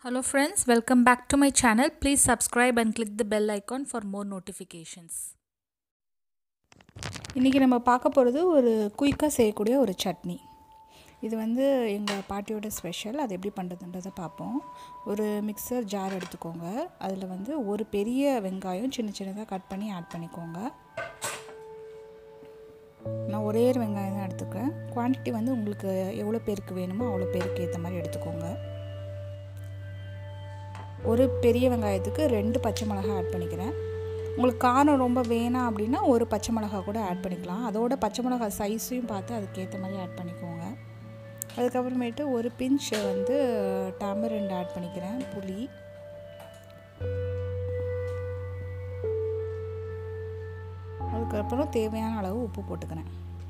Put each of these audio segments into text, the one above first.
Hello friends, welcome back to my channel. Please subscribe and click the bell icon for more notifications. இன்றைக்கி நம்ம பார்க்க போகிறது ஒரு குயிக்காக செய்யக்கூடிய ஒரு சட்னி இது வந்து எங்கள் பாட்டியோட ஸ்பெஷல் அது எப்படி பண்ணுறதுன்றதை பார்ப்போம் ஒரு மிக்சர் ஜார் எடுத்துக்கோங்க அதில் வந்து ஒரு பெரிய வெங்காயம் சின்ன சின்னதாக கட் பண்ணி ஆட் பண்ணிக்கோங்க நான் ஒரே ஒரு வெங்காயம் தான் எடுத்துக்கிறேன் குவான்டிட்டி வந்து உங்களுக்கு எவ்வளோ பேருக்கு வேணுமோ அவ்வளோ பேருக்கு ஏற்ற மாதிரி எடுத்துக்கோங்க ஒரு பெரிய வெங்காயத்துக்கு ரெண்டு பச்சை மிளகாய் ஆட் பண்ணிக்கிறேன் உங்களுக்கு காரம் ரொம்ப வேணாம் அப்படின்னா ஒரு பச்சை மிளகா கூட ஆட் பண்ணிக்கலாம் அதோட பச்சை மிளகா சைஸையும் பார்த்து அதுக்கேற்ற மாதிரி ஆட் பண்ணிக்கோங்க அதுக்கப்புறமேட்டு ஒரு பிஞ்ச் வந்து டாமரிண்ட் ஆட் பண்ணிக்கிறேன் புளி அதுக்கப்புறம் தேவையான அளவு உப்பு போட்டுக்கிறேன்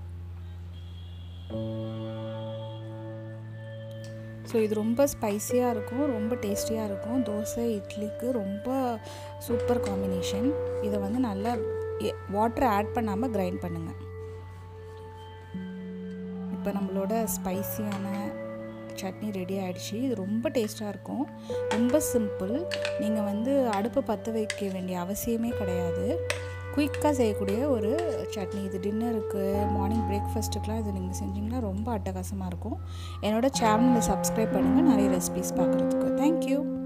ஸோ இது ரொம்ப ஸ்பைஸியாக இருக்கும் ரொம்ப டேஸ்டியாக இருக்கும் தோசை இட்லிக்கு ரொம்ப சூப்பர் காம்பினேஷன் இதை வந்து நல்லா வாட்டர் ஆட் பண்ணாமல் கிரைண்ட் பண்ணுங்கள் இப்போ நம்மளோட ஸ்பைஸியான சட்னி ரெடி ஆகிடுச்சு இது ரொம்ப டேஸ்ட்டாக இருக்கும் ரொம்ப சிம்பிள் நீங்கள் வந்து அடுப்பு பற்ற வைக்க வேண்டிய அவசியமே கிடையாது குயிக்காக செய்யக்கூடிய ஒரு சட்னி இது டின்னருக்கு மார்னிங் பிரேக்ஃபாஸ்ட்டுக்கெலாம் இது நீங்கள் செஞ்சிங்கன்னா ரொம்ப அட்டகாசமாக இருக்கும் என்னோடய சேனலை சப்ஸ்கிரைப் பண்ணுங்கள் நிறைய ரெசிபிஸ் பார்க்குறதுக்கு தேங்க்யூ